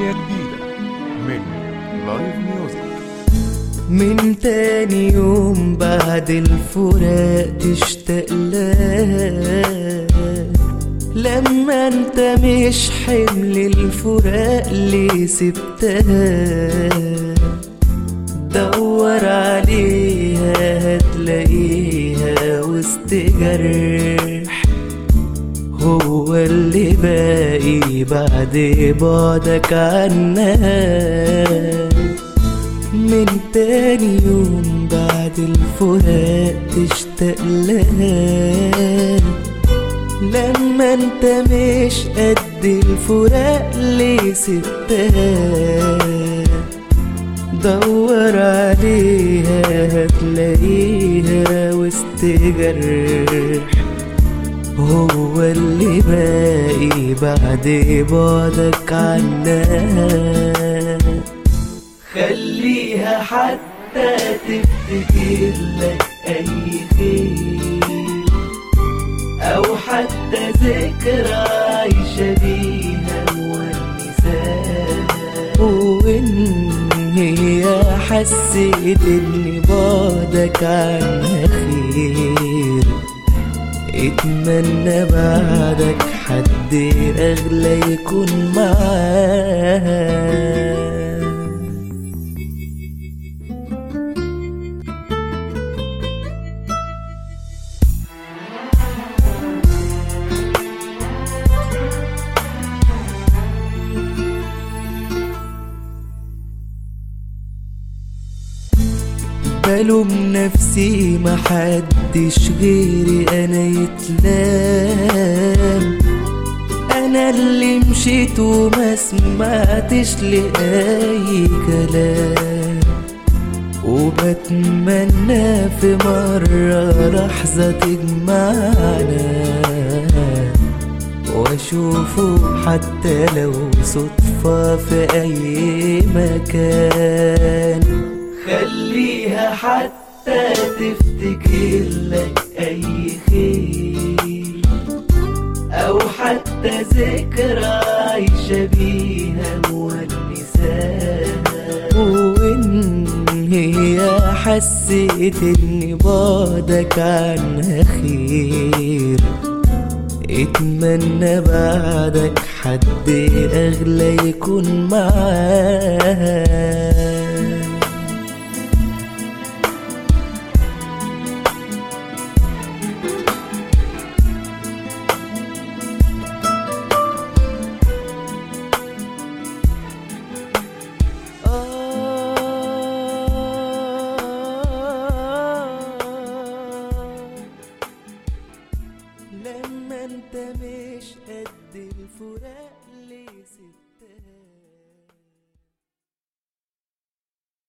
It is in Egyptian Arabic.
أغنية جديدة من لايف ميوزك من تاني يوم بعد الفراق تشتاق لها لما انت مش حمل الفراق ليه سبتها دور عليها هتلاقيها وسط جرح هو اللي باقي بعد بعدك عنها من تاني يوم بعد الفراق تشتاق لها لما انت مش قد الفراق ليه سبتها دور عليها هتلاقيها وسط جرح هو اللي باقي بعد بعدك عنها خليها حتى تفتكر لك اي خير او حتى ذكرى عايشة بيها مونساها وان هي حسيت ان بعدك عنها خير اتمنى بعدك حد اغلى يكون معاها بلوم نفسي محدش غيري انا يتلام انا اللي مشيت وما سمعتش لأي كلام وبتمنى في مرة لحظة تجمعنا واشوفه حتى لو صدفة في اي مكان خليها حتى تفتكر لك اي خير او حتى ذكرى عايشة بيها مونساها وان هي حسيت ان بعدك عنها خير اتمنى بعدك حد اغلى يكون معاها لما انت مش قد الفراق ليه سبت